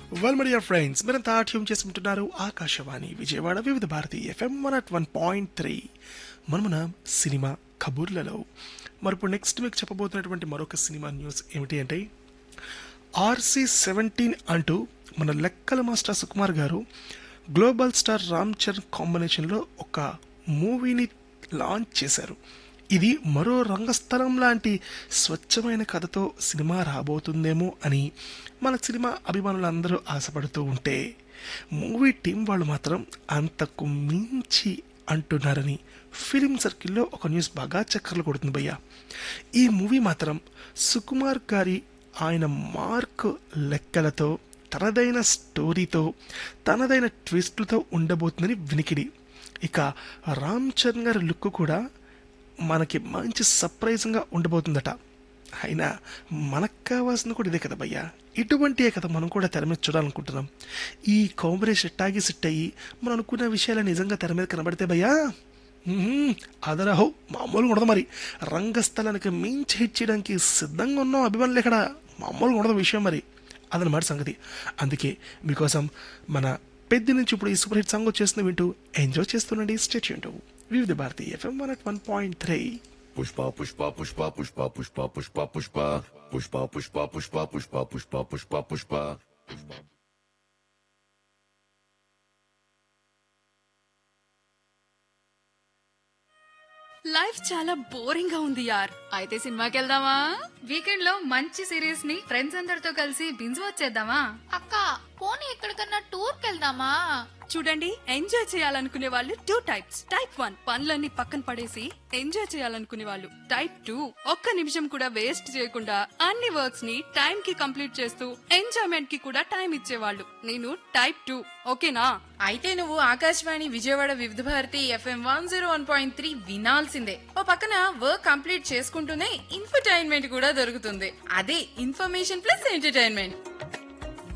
Well media friends మీరంతా tune చేసుకుంటున్నారు Akashvani Vijayawada Vividha Bharati F M one at one point three మనమున cinema కబుర్లలో మరి ఇప్పుడు నెక్స్ట్ మీకు చెప్పబోతున్నటువంటి మరొక సినిమా న్యూస్ ఏమిటి అంటే ఆర్సీ సెవెంటీన్ అంటూ మన లెక్కల మాస్టర్ సుకుమార్ గారు గ్లోబల్ స్టార్ రామ్ చరణ్ కాంబినేషన్లో ఒక మూవీని లాంచ్ చేశారు ఇది మరో రంగస్థలం లాంటి స్వచ్ఛమైన కథతో సినిమా రాబోతుందేమో అని మన సినిమా అభిమానులందరూ ఆశపడుతూ ఉంటే మూవీ టీం వాళ్ళు మాత్రం అంతకు మించి అంటున్నారని ఫిలిం సర్కిల్లో ఒక న్యూస్ బాగా చక్కర్లు కొడుతుంది భయ్య ఈ మూవీ మాత్రం సుకుమార్ గారి ఆయన మార్క్ లెక్కలతో తనదైన స్టోరీతో తనదైన ట్విస్టులతో ఉండబోతుందని వినికిడి ఇక రామ్ చరణ్ గారి లుక్ కూడా మనకి మంచి సర్ప్రైజింగ్గా ఉండబోతుందట అయినా మనకు కావాల్సింది కూడా ఇదే కదా భయ్యా ఇటువంటి కథ మనం కూడా తెర మీద చూడాలనుకుంటున్నాం ఈ కాంబినేషన్ ఎట్టాగి సెట్ అయ్యి మనం అనుకున్న విషయాలు నిజంగా తెర మీద కనబడితే భయ్యా మ్మ్, అదరహో మామూలుగా ఉండదు మరి రంగస్థలానికి మించి హిట్ చేయడానికి సిద్ధంగా ఉన్నాం అభిమానులు ఇక్కడ మామూలుగా ఉండదు విషయం మరి అదనమాట సంగతి అందుకే మీకోసం మన పెద్ద నుంచి ఇప్పుడు ఈ సూపర్ హిట్ సాంగ్ వచ్చేస్తుంది వింటూ ఎంజాయ్ చేస్తుండండి స్టేట్ వింటూ Vividha Bharati F M one at one point three Pushpa, pushpa, pushpa, pushpa, pushpa, pushpa, pushpa, pushpa, pushpa, pushpa, pushpa, pushpa, pushpa, pushpa, pushpa. Life చాలా బోరింగ్ గా ఉంది యార్ అయితే సినిమాకి వెళ్దామా వీకెండ్ లో మంచి సిరీస్ ని ఫ్రెండ్స్ అందరితో కలిసి బింజ్ వచ్చేద్దామా అక్క పోనీ ఎక్కడికన్నా టూర్ కెళ్దామా చూడండి ఎంజాయ్ చేయాలనుకునే వాళ్ళు టూ టైప్స్ టైప్ వన్ పనులన్నీ పక్కన పడేసి ఎంజాయ్ చేయాలనుకునే వాళ్ళు టైప్ టూ ఒక్క నిమిషం కూడా వేస్ట్ చేయకుండా అన్ని వర్క్స్ ని టైం కి కంప్లీట్ చేస్తూ ఎంజాయ్మెంట్ కి కూడా టైం ఇచ్చేవాళ్ళు నేను టైప్ టూ ఓకేనా అయితే నువ్వు Akashvani Vijayawada Vividha Bharati F M one zero one point three వినాల్సిందే ఓ పక్కన వర్క్ కంప్లీట్ చేసుకుంటూనే ఇన్ఫర్టైన్మెంట్ కూడా దొరుకుతుంది అదే ఇన్ఫర్మేషన్ ప్లస్ ఎంటర్టైన్మెంట్